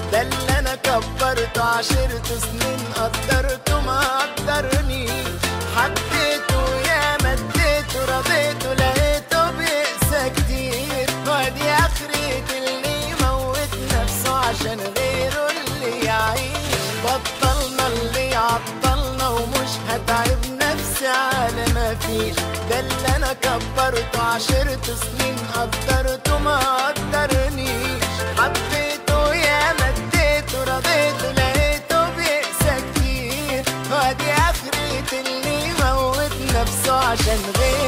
ده اللي انا كبرته عشرة سنين قدرته ما قدرني حبيته يا مديته رضيته لقيته بيقسى كتير وادي اخرة اللي يموت نفسه عشان غيره اللي يعيش بطلنا اللي عطلنا ومش هتعب نفسي على ما فيش ده اللي انا كبرته عشرة سنين قدرته ما قدرنيش حبيته يا مديته رضيته لقيته بيقسى كتير وادي اخرة اللي يموت نفسه عشان غيره